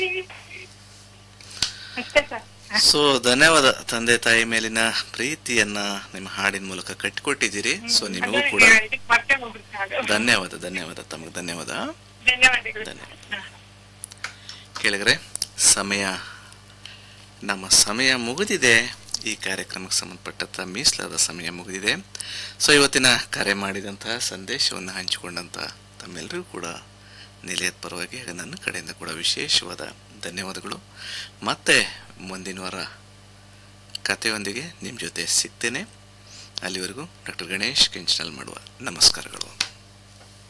ಅಷ್ಟೇ sir so ಧನ್ಯವಾದ ತಂದೆ ತಾಯಿ ಮೇಲಿನ ಪ್ರೀತಿಯನ್ನ ನಿಮ್ಮ ಹಾಡಿನ ಮೂಲಕ ಕಟ್ಟಿಕೊಟ್ಟಿದ್ದೀರಿ ಸೊ ನಿಮಗೂ ಕೂಡ ಇದಕ್ಕೆ ಮತ್ತೆ ಹೋಗುತ್ತೆ ಅದು. ಧನ್ಯವಾದ ಧನ್ಯವಾದ ತಮಗೆ ಧನ್ಯವಾದ ಧನ್ಯವಾದಗಳು ಧನ್ಯವಾದ. ಹಾ. ಕೇಳಿದ್ರೆ ಸಮಯ ನಮ್ಮ ಸಮಯ ಮುಗಿದಿದೆ ಈ ಕಾರ್ಯಕ್ರಮಕ್ಕೆ ಸಂಬಂಧಪಟ್ಟಂತ ಮೀಸಲಾದ ಸಮಯ ಮುಗಿದಿದೆ ಸೊ ಇವತ್ತಿನ ಕರೆ ಮಾಡಿದಂತಹ ಸಂದೇಶವನ್ನು ಹಂಚಿಕೊಂಡಂತ ತಮ್ಮೆಲ್ಲರಿಗೂ ಕೂಡ ನಿಲಯದ ಪರವಾಗಿ ಹಾಗೆ ನನ್ನ ಕಡೆಯಿಂದ ಕೂಡ ವಿಶೇಷವಾದ ಧನ್ಯವಾದಗಳು ಮತ್ತೆ ಮುಂದಿನ ವಾರ ಕಥೆಯೊಂದಿಗೆ ನಿಮ್ಮ ಜೊತೆ ಸಿಗ್ತೇನೆ ಅಲ್ಲಿವರೆಗೂ ಡಾಕ್ಟರ್ ಗಣೇಶ್ ಕೆಂಚನಲ್ ಮಾಡುವ ನಮಸ್ಕಾರಗಳು